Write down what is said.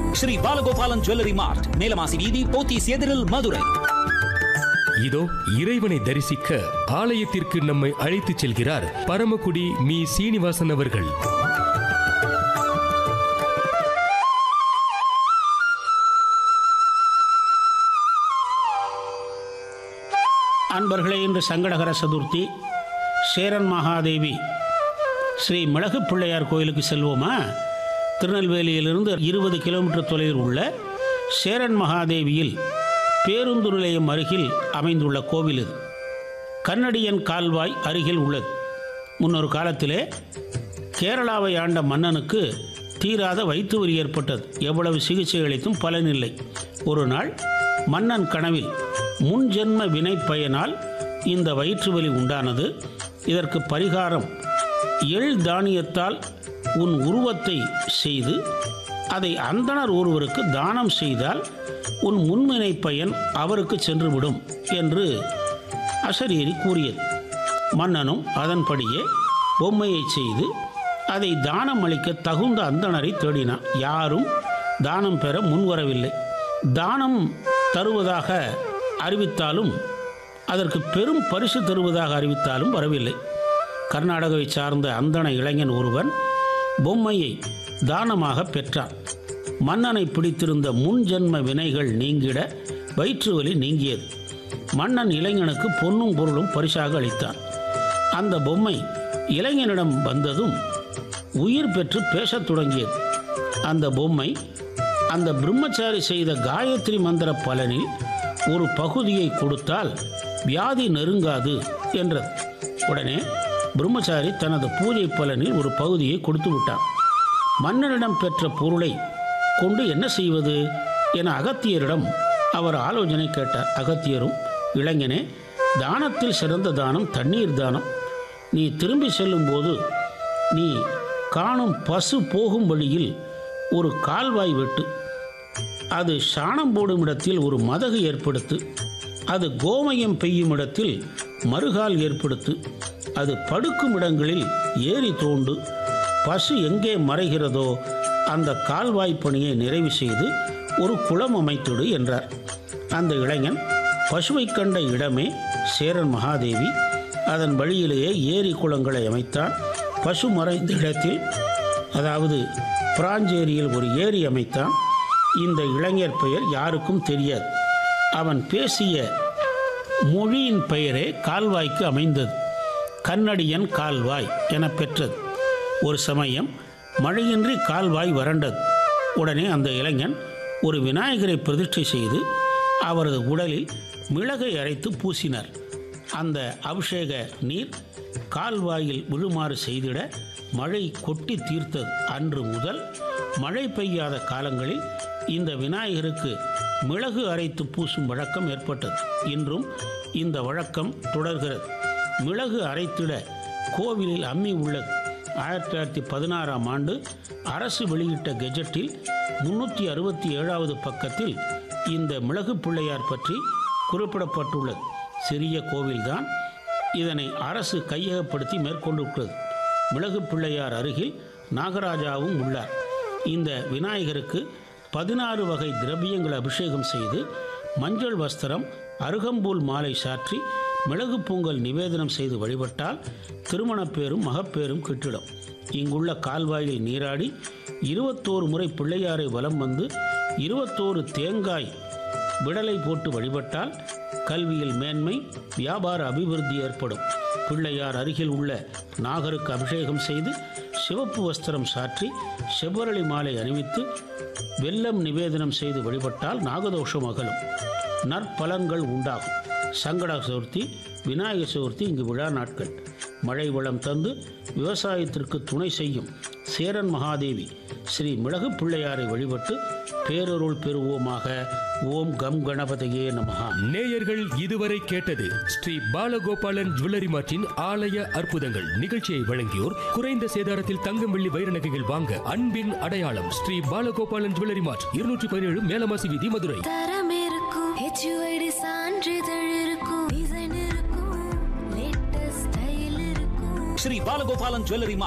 Sri Balagopalan jewellery mart Melamasi வீதி போத்தீஸ் எதிரில் மதுரை இதோ இறைவனை தரிசிக்க ஆலயத்திற்கு நம்மை அழைத்துச் செல்கிறார் பரமக்குடி மீ சீனிவாசன் அவர்கள் அன்பர்களே இன்று சங்கடகர சதுர்த்தி சேரன் மகாதேவி ஸ்ரீ மிளகு பிள்ளையார் கோயிலுக்கு செல்வோமா திருநெல்வேலியிலிருந்து இருபது கிலோமீட்டர் தொலைவில் உள்ள சேரன் மகாதேவியில் பேருந்து நிலையம் அருகில் அமைந்துள்ள கோவில் இது கன்னடியன் கால்வாய் அருகில் உள்ளது முன்னொரு காலத்திலே கேரளாவை ஆண்ட மன்னனுக்கு தீராத வயிற்று வலி ஏற்பட்டது எவ்வளவு சிகிச்சை அளித்தும் பலனில்லை ஒரு நாள் மன்னன் கனவில் முன் ஜென்ம வினை பயனால் இந்த வயிற்று வலி உண்டானது இதற்கு பரிகாரம் எள் தானியத்தால் உன் உருவத்தை செய்து அதை அந்தணர் ஒருவருக்கு தானம் செய்தால் உன் முன்வினை பயன் அவருக்கு சென்றுவிடும் என்று அசரீரி கூறியது மன்னனும் அதன்படியே பொம்மையை செய்து அதை தானம் அளிக்க தகுந்த அந்தணரை தேடினான் யாரும் தானம் பெற முன்வரவில்லை தானம் தருவதாக அறிவித்தாலும் அதற்கு பெரும் பரிசு தருவதாக அறிவித்தாலும் வரவில்லை கர்நாடகாவை சார்ந்த அந்தண இளைஞன் ஒருவன் பொம்மையை தானமாக பெற்றான் மன்னனை பிடித்திருந்த முன் ஜென்ம வினைகள் நீங்கிட வயிற்று வலி நீங்கியது மன்னன் இளைஞனுக்கு பொன்னும் பொருளும் பரிசாக அளித்தான் அந்த பொம்மை இளைஞனிடம் வந்ததும் உயிர் பெற்று பேசத் தொடங்கியது அந்த பொம்மை அந்த பிரம்மச்சாரி செய்த காயத்ரி மந்திர பலனில் ஒரு பகுதியை கொடுத்தால் வியாதி நெருங்காது என்றது உடனே பிரம்மச்சாரி தனது பூஜை பலனில் ஒரு பகுதியை கொடுத்து விட்டான் மன்னரிடம் பெற்ற பொருளை கொண்டு என்ன செய்வது என அகத்தியரிடம் அவர் ஆலோசனை கேட்டார் அகத்தியரும் இளைஞனே தானத்தில் சிறந்த தானம் தண்ணீர் தானம் நீ திரும்பி செல்லும்போது நீ காணும் பசு போகும் வழியில் ஒரு கால்வாய் வெட்டு அது சாணம் போடும் இடத்தில் ஒரு மதகு ஏற்படுத்து அது கோமயம் பெய்யும் இடத்தில் மறுகால் ஏற்படுத்து அது படுக்கும் இடங்களில் ஏரி தோண்டு பசு எங்கே மறைகிறதோ அந்த கால்வாய் பணியை நிறைவு செய்து ஒரு குளம் அமைத்துடு என்றார் அந்த இளைஞன் பசுவை கண்ட இடமே சேரன் மகாதேவி அதன் வழியிலேயே ஏரி குளங்களை அமைத்தான் பசு மறைந்த இடத்தில் அதாவது பிராஞ்சேரியில் ஒரு ஏரி அமைத்தான் இந்த இளைஞர் பெயர் யாருக்கும் தெரியாது அவன் பேசிய மொழியின் பெயரே கால்வாய்க்கு அமைந்தது கன்னடியன் கால்வாய் என பெற்றது ஒரு சமயம் மழையின்றி கால்வாய் வறண்டது உடனே அந்த இளைஞன் ஒரு விநாயகரை பிரதிஷ்டை செய்து அவரது உடலில் மிளகை அரைத்து பூசினார் அந்த அபிஷேக நீர் கால்வாயில் விழுமாறு செய்திட மழை கொட்டி தீர்த்தது அன்று முதல் மழை பெய்யாத காலங்களில் இந்த விநாயகருக்கு மிளகு அரைத்து பூசும் வழக்கம் ஏற்பட்டது இன்றும் இந்த வழக்கம் தொடர்கிறது மிளகு அரைத்திட கோவிலில் அம்மி உள்ளது ஆயிரத்தி தொள்ளாயிரத்தி பதினாறாம் ஆண்டு அரசு வெளியிட்ட கெஜெட்டில் முன்னூற்றி அறுபத்தி ஏழாவது பக்கத்தில் இந்த மிளகு பிள்ளையார் பற்றி குறிப்பிடப்பட்டுள்ளது சிறிய கோவில்தான் இதனை அரசு கையகப்படுத்தி மேற்கொண்டுள்ளது மிளகு பிள்ளையார் அருகில் நாகராஜாவும் உள்ளார் இந்த விநாயகருக்கு பதினாறு வகை திரவியங்கள் அபிஷேகம் செய்து மஞ்சள் வஸ்திரம் அருகம்பூல் மாலை சாற்றி மிளகு பொங்கல் நிவேதனம் செய்து வழிபட்டால் திருமணப்பேரும் மகப்பேரும் கிட்டிடும் இங்குள்ள கால்வாயில் நீராடி இருபத்தோரு முறை பிள்ளையாரை வலம் வந்து இருபத்தோரு தேங்காய் விடலை போட்டு வழிபட்டால் கல்வியில் மேன்மை வியாபார அபிவிருத்தி ஏற்படும் பிள்ளையார் அருகில் உள்ள நாகருக்கு அபிஷேகம் செய்து சிவப்பு வஸ்திரம் சாற்றி செவ்வரளி மாலை அணிவித்து வெல்லம் நிவேதனம் செய்து வழிபட்டால் நாகதோஷம் அகலும் நற்பலன்கள் உண்டாகும் சங்கட சதுர்த்தி விநாயகர் சதுர்த்தி இங்கு விழா நாட்கள் மழை வளம் தந்து விவசாயத்திற்கு துணை செய்யும் சேரன் மகாதேவி ஸ்ரீ மிளகு பிள்ளையாரை வழிபட்டு பேரருள் பெறுவோமாக ஓம் கம் கணபதியே நமகா நேயர்கள் இதுவரை கேட்டது ஸ்ரீ பாலகோபாலன் ஜுவல்லரி மார்ட்டின் ஆலய அற்புதங்கள் நிகழ்ச்சியை வழங்கியோர் குறைந்த சேதாரத்தில் தங்கம் வெள்ளி வைர நகைகள் வாங்க அன்பின் அடையாளம் ஸ்ரீ பாலகோபாலன் ஜுவல்லரி மார்ட் இருநூற்றி பதினேழு மேலமாசி வீதி மதுரை தரம் இருக்கும் ஹெச்யூஐடி சான்றிதழ் இருக்கும் டிசைன் இருக்கும் லேட்டஸ்ட் ஸ்டைல் இருக்கும் ஸ்ரீ பாலகோபாலன் ஜுவல்லரி